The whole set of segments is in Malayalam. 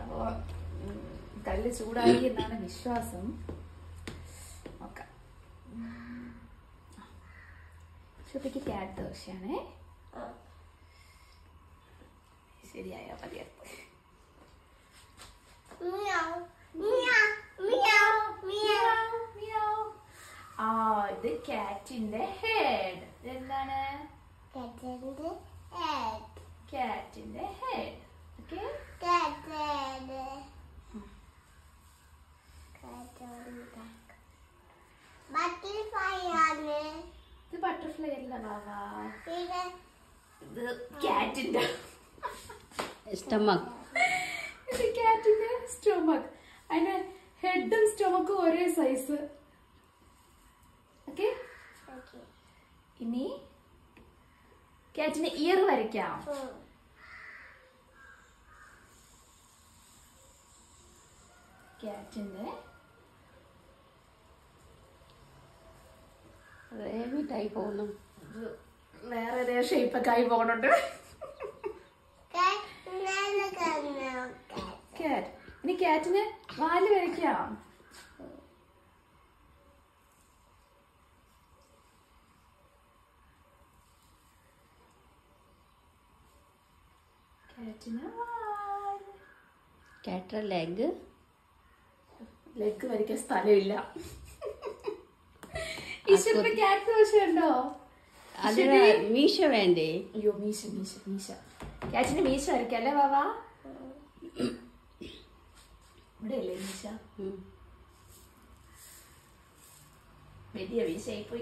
അപ്പോ ഉം, കല്ല് ചൂടായി എന്നാണ് വിശ്വാസം നോക്കാം ശുഭിക്ക് ക്യാറ്റ് ദോശയാണേ ശരിയായോ മതിയത് Meow. Meow. Meow. Meow. Meow. ആ ഇത് കാറ്റിന്റെ ഹെഡ് എന്താണ് Cat's head. കാറ്റിന്റെ head okay Cat's head. Cat's on back. Butterfly ആണ്. ഇത് ബട്ടർഫ്ലൈ അല്ല ബാബാ ഇത് ഇത് കാറ്റിന്റെ സ്റ്റമക്ക് ഇത് കാറ്റിന്റെ സ്റ്റൊമക് അതിന്റെ ഹെഡും സ്റ്റൊമക്കും ഒരേ സൈസ് ഓക്കെ Okay. ഇനി കാറ്റിന്റെ ഇയർ വരയ്ക്കാം ഉം. കാറ്റിന്റെ റേമിട്ടായി പോകുന്നു ഇത് വേറെ ഏതേ ഷേപ്പൊക്കെ ആയി പോകുന്നുണ്ട് Cat. ഇങ്ങനെ കാണണം. Cat. കാറ്റ് ഇനി കാറ്റിന് വാല് വരയ്ക്കാം കാറ്റിന് വാല് കാറ്റർ ലെഗ് ലെഗ് വരയ്ക്കാൻ സ്ഥലമില്ല ഈശ്വരന് ക്യാറ്റ് ദോശ ഉണ്ടോ അതിന് മീശ വേണ്ടേ അയ്യോ മീശ മീശ മീശ ക്യാറ്റിന്റെ മീശ വരയ്ക്കാം അല്ലേ ബാബാ ഇവിടെ അല്ലേ മീശ ഉം. വലിയ മീശയായി പോയി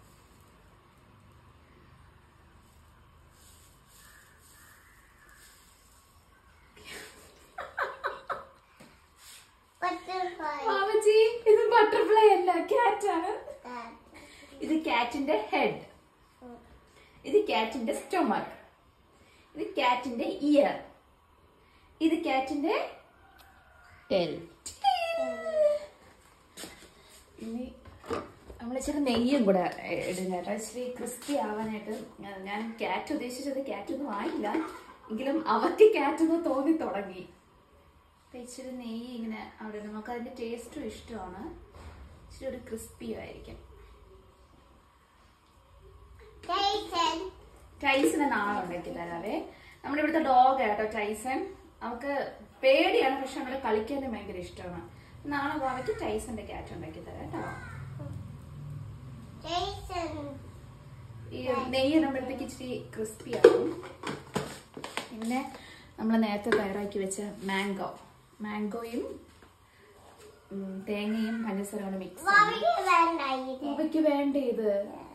Butterfly. ബാബജി ഇത് ബട്ടർഫ്ലൈ അല്ല ക്യാറ്റ് ആണ് Cat. ഇത് ക്യാറ്റിന്റെ ഹെഡ് ഇത് ക്യാറ്റിന്റെ സ്റ്റൊമക് ഇത് ക്യാറ്റിന്റെ ഇയർ ഇത് ക്യാറ്റിന്റെ ടെൽ ഇനി നമ്മൾ ഇച്ചിരി നെയ്യും കൂടെ ഇടും കേട്ടോ ഇച്ചിരി ക്രിസ്പി ആവാനായിട്ട് ഞാൻ- ഞാൻ ക്യാറ്റ് ഉദ്ദേശിച്ചത് ക്യാറ്റ് ഒന്നും ആയില്ല എങ്കിലും അവർക്ക് ക്യാറ്റ് എന്ന് തോന്നി തുടങ്ങി അപ്പൊ ഇച്ചിരി നെയ്യ് ഇങ്ങനെ അവിടെ ഇടും. നമുക്ക് അതിന്റെ ടേസ്റ്റും ഇഷ്ടമാണ് ഇച്ചിരി ഒരു ക്രിസ്പിയും ആയിരിക്കും Jason. ടൈസനെ നാളെ ഉണ്ടാക്കി തരാവേ നമ്മുടെ ഇവിടുത്തെ ഡോഗ് കേട്ടോ ടൈസൺ അവൾക്ക് പേടിയാണ് പക്ഷെ അവിടെ കളിക്കാനും ഭയങ്കര ഇഷ്ടമാണ് നാളെ അവയ്ക്ക് ടൈസന്റെ ക്യാറ്റ് ഉണ്ടാക്കി തരാം കേട്ടോ Jason. ഈ നെയ്യ് ഇടുമ്പോഴത്തേക്ക് ഇച്ചിരി ക്രിസ്പി ആവും പിന്നെ നമ്മൾ നേരത്തെ തയ്യാറാക്കി വെച്ച മാംഗോ മാംഗോയും ഉം, തേങ്ങയും പഞ്ചസാരയും മിക്സ് Mommy വേണ്ട ഇത്. അവയ്ക്ക് വേണ്ട ഇത്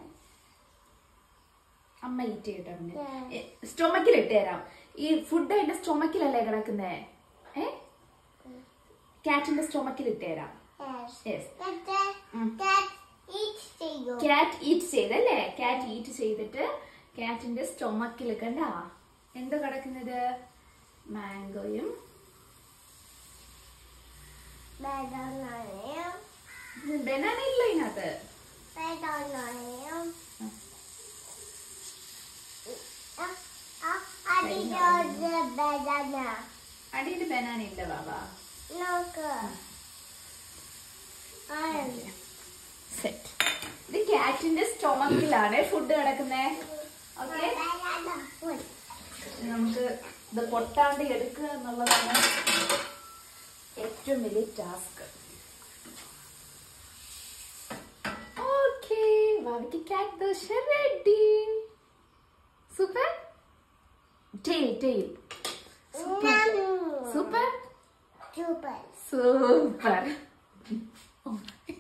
അമ്മ ഈറ്റ് ചെയ്തിട്ടുണ്ട് സ്റ്റൊമക്കിൽ ഇട്ട് തരാം ഈ ഫുഡ് അതിന്റെ സ്റ്റൊമക്കിലല്ലേ കിടക്കുന്നേ ഏ കാറ്റിന്റെ സ്റ്റൊമക്കിൽ ഇട്ട് തരാം Yes. Yes Cat. ഉം. Cat. Eat ചെയ്യൂ. കാറ്റ് ഈറ്റ് ചെയ്തല്ലേ കാറ്റ് ഈറ്റ് ചെയ്തിട്ട് കാറ്റിന്റെ സ്റ്റൊമക്കിൽ കണ്ട എന്താ കിടക്കുന്നത് മാംഗോയും Banana. ബനാന ഇല്ല ഇതിനകത്ത് Banana. Ah, ah, അതിനോട് banana. അടിയിൽ ബനാന ഇല്ല ബാബാ നോക്ക്. ആ, സെറ്റ് ഇത് കാറ്റിന്റെ സ്റ്റൊമക്കിലാണ് ഫുഡ് കിടക്കുന്നേ ഓക്കെ banana food. നമുക്ക് ഇത് പൊട്ടാണ്ട് എടുക്കുക എന്നുള്ളതാണ് ഏറ്റവും വലിയ ടാസ്ക് ഓക്കെ ഭാവിക്ക് cat dosa ready super tail tail Yum. Super Super. Super